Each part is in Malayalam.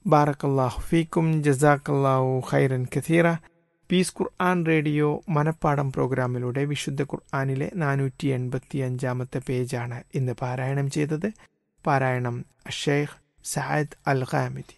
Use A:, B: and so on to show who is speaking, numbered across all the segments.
A: ബാറക്കല്ലാഹു ഫീക്കും ജസാക്കല്ലാഹു ഖൈറൻ കഥീറ പീസ് ഖുർആൻ റേഡിയോ മനപ്പാടം പ്രോഗ്രാമിലൂടെ വിശുദ്ധ ഖുർആാനിലെ നാനൂറ്റി എൺപത്തി അഞ്ചാമത്തെ പേജാണ് ഇന്ന് പാരായണം ചെയ്തത് പാരായണം ഷെയ്ഖ് സഅദ് അൽ ഖാമിദി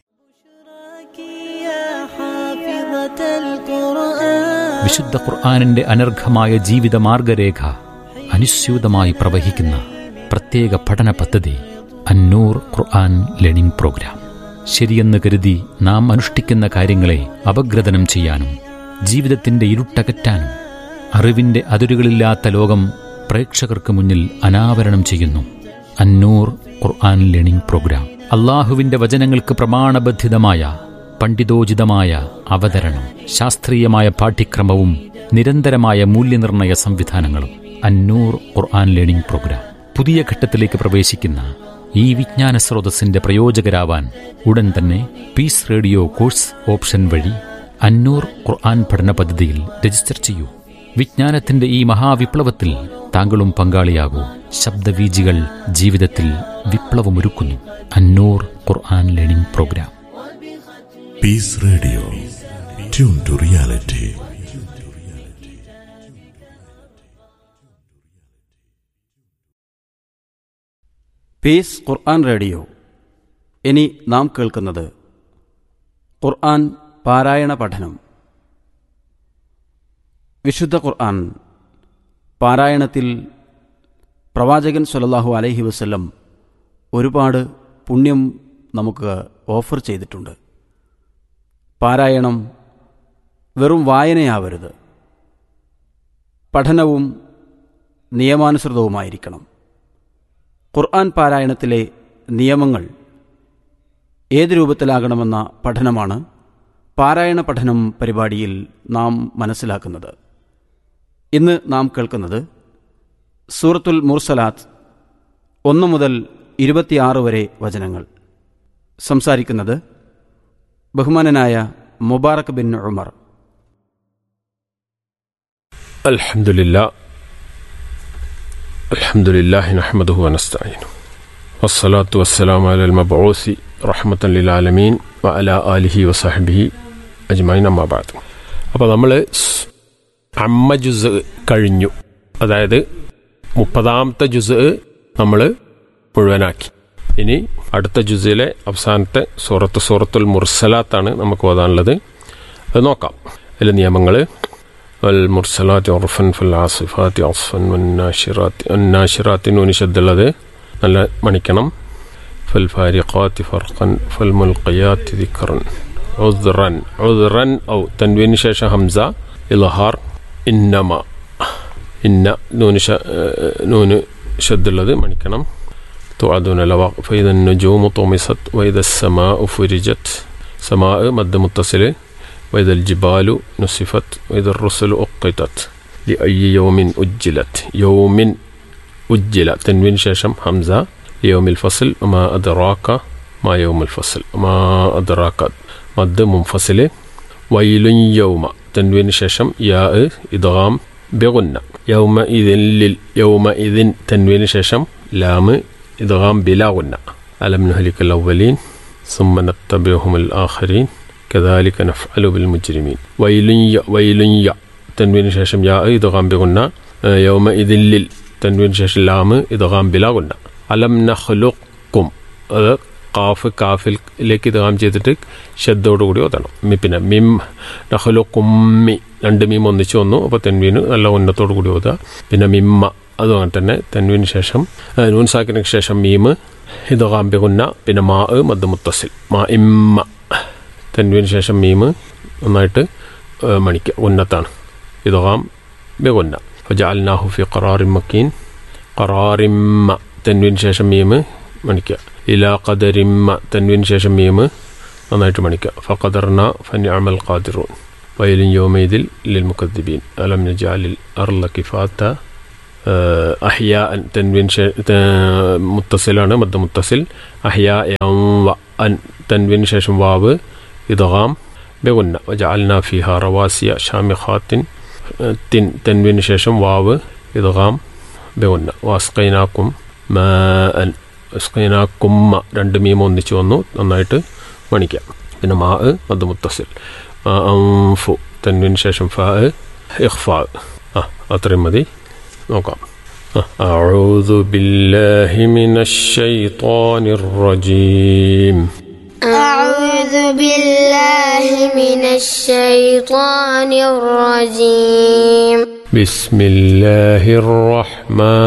B: വിശുദ്ധ ഖുർആാനിന്റെ അനർഘമായ ജീവിത മാർഗരേഖ അനുസ്യൂതമായി പ്രവഹിക്കുന്ന പ്രത്യേക പഠന പദ്ധതി അന്നൂർ ഖുർആൻ ലേണിംഗ് പ്രോഗ്രാം ശരിയെന്ന് കരുതി നാം അനുഷ്ഠിക്കുന്ന കാര്യങ്ങളെ അപഗ്രഥനം ചെയ്യാനും ജീവിതത്തിന്റെ ഇരുട്ടകറ്റാനും അറിവിന്റെ അതിരുകളില്ലാത്ത ലോകം പ്രേക്ഷകർക്ക് മുന്നിൽ അനാവരണം ചെയ്യുന്നു അന്നൂർ ഖുർആൻ ലേണിംഗ് പ്രോഗ്രാം അള്ളാഹുവിന്റെ വചനങ്ങൾക്ക് പ്രമാണബദ്ധിതമായ പണ്ഡിതോചിതമായ അവതരണം ശാസ്ത്രീയമായ പാഠ്യക്രമവും നിരന്തരമായ മൂല്യനിർണയ സംവിധാനങ്ങളും അന്നൂർ ഖുർആൻ ലേണിംഗ് പ്രോഗ്രാം പുതിയ ഘട്ടത്തിലേക്ക് പ്രവേശിക്കുന്ന ഈ വിജ്ഞാന സ്രോതസ്സിന്റെ പ്രയോജകരാവാൻ ഉടൻ തന്നെ പീസ് റേഡിയോ കോഴ്സ് ഓപ്ഷൻ വഴി അന്നൂർ ഖുർആൻ പഠന പദ്ധതിയിൽ രജിസ്റ്റർ ചെയ്യൂ വിജ്ഞാനത്തിന്റെ ഈ മഹാവിപ്ലവത്തിൽ താങ്കളും പങ്കാളിയാകൂ ശബ്ദവീജികൾ ജീവിതത്തിൽ വിപ്ലവമൊരുക്കുന്നു Annoor Quran learning programme
C: peace radio tune to reality
D: peace Quran radio ഇനി നാം കേൾക്കുന്നത് ഖുർആൻ പാരായണ പഠനം വിശുദ്ധ ഖുർആൻ പാരായണത്തിൽ പ്രവാചകൻ സല്ലല്ലാഹു അലൈഹി വസല്ലം ഒരുപാട് പുണ്യം നമുക്ക് ഓഫർ ചെയ്തിട്ടുണ്ട് പാരായണം വെറും വായനയാവരുത് പഠനവും നിയമാനുസൃതവുമായിരിക്കണം ഖുർആൻ പാരായണത്തിലെ നിയമങ്ങൾ ഏത് രൂപത്തിലാകണമെന്ന പഠനമാണ് പാരായണ പഠനം പരിപാടിയിൽ നാം മനസ്സിലാക്കുന്നത് ഇന്ന് നാം കേൾക്കുന്നത് സൂറത്തുൽ മുർസലാത്ത് ഒന്ന് മുതൽ ഇരുപത്തിയാറ് വരെ വചനങ്ങൾ സംസാരിക്കുന്നത് ബഹുമാനനായ മുബാറക് ബിൻ ഉമർ
E: الحمد لله الحمد لله نحمده ونستعينه والصلاة والسلام على المبعوث رحمة للعالمين وعلى آله وصحبه أجمعين أما بعد അപ്പോൾ നമ്മൾ അമ്മ ജുസ് കഴിഞ്ഞു അതായത് മുപ്പതാമത്തെ ജുസ് നമ്മൾ മുഴുവനാക്കി ഇനി അടുത്ത ജുസിലെ അവസാനത്തെ സൂറത്ത് സൂറത്തുൽ മുർസലാത്താണ് നമുക്ക് ഓതാനുള്ളത് അത് നോക്കാം അതിലെ നിയമങ്ങൾ والمرسلات عرفا فالعاصفات عصفا والناشرات الناشرات നൂനി ശബ്ദമുള്ളത് നല്ല മണിക്കണം فالفارقات فرقا فالملقيات ذكرا عذرا عذرا أو تنوين شاشة همزة إظهار إنما إن نون ش... نون شد الذي മണിക്കണം توعدون لواق فإذا النجوم طمست وإذا السماء فرجت سماء مد متصل وإذا الجبال نسفت وإذا الرسل أقتت لأي يوم أجلت يوم أجل تنوين شاشم حمزة ليوم الفصل وما أدراك ما يوم الفصل ما أدراك مد منفصل ويل يوم تنوين شاشم ياء إدغام بغنة يومئذ لل يومئذ تنوين شاشم لام إدغام بلا غنة ألم نهلك الأولين ثم نتبعهم الآخرين كذلك نفعل بالمجرمين ويل ي ويل ي تنوين شاشم يا إدغام بغنى يومئذ لل تنوين شاشم لام إدغام بلا غنى ألم نخلقكم അത് കാഫ് കാഫിലേക്ക് ഇതാം ചെയ്തിട്ട് ശബ്ദോടുകൂടി ഓതണം മി പിന്നെ മിം നഹലു കുമ്മി രണ്ട് മീം ഒന്നിച്ച് വന്നു അപ്പോൾ തെൻവീന് നല്ല ഉന്നത്തോടു കൂടി ഓതുക പിന്നെ മിമ്മ അതും അങ്ങനെ തന്നെ തെൻവീന് ശേഷം നൂൻ സാക്കിന് ശേഷം മീമ് ഇത് കാമ്പികുന്ന പിന്നെ മാ മദ് മുത്തസിൽ മാ ഇമ്മ തെൻവീന് ശേഷം മീമ് നന്നായിട്ട് മണിക്കുക ഉന്നത്താണ് ഇതുകാം ബിഗുന്ന ഫജാൽനാഹു ഫി ഖറാറിൻ മക്കീൻ ഖറാറിമ്മ തെൻവീന് ശേഷം മീമ് മണിക്കുക ഇലാ ഖദരിമ്മ തെൻവീന് ശേഷം മീമ് നന്നായിട്ട് മണിക്കുക ഫഖദർന ഫനിഅമൽ ഖാദിറൂൻ വയലിൻ യോമൈദിൽ ലിൽ മുക്കദ്ദിബീൻ അലം നജാലിൽ അർല കിഫാത്ത അഹ്യ തെൻവീൻ മുത്തസിലാണ് മദ്ദ മുത്തസിൽ അഹ്യ വ അൻ തൻവീന് ശേഷം വാവ് ഇദ്ഗാം ബിഗുന്ന വജഅൽന ഫിഹ റവാസിയ ഷാമിഖാത്തിൻ തിൻ തൻവീന് ശേഷം വാവ് ഇദ്ഗാം ബിഗുന്ന വാസ്കൈനാക്കും മാ അൻ വസ്കൈനാക്കുമ്മ രണ്ട് മീം ഒന്നിച്ച് വന്നു നന്നായിട്ട് മണിക്കാം പിന്നെ മാ മദ് മുത്തസിൽ മാ അംഫു തന്നിന് ശേഷം ഫാ ഇഖ്ഫാ ആ അത്രയും മതി നോക്കാം ആ, أعوذ بالله من الشيطان الرجيم
F: أعوذ بالله من الشيطان الرجيم
E: بسم الله الرحمن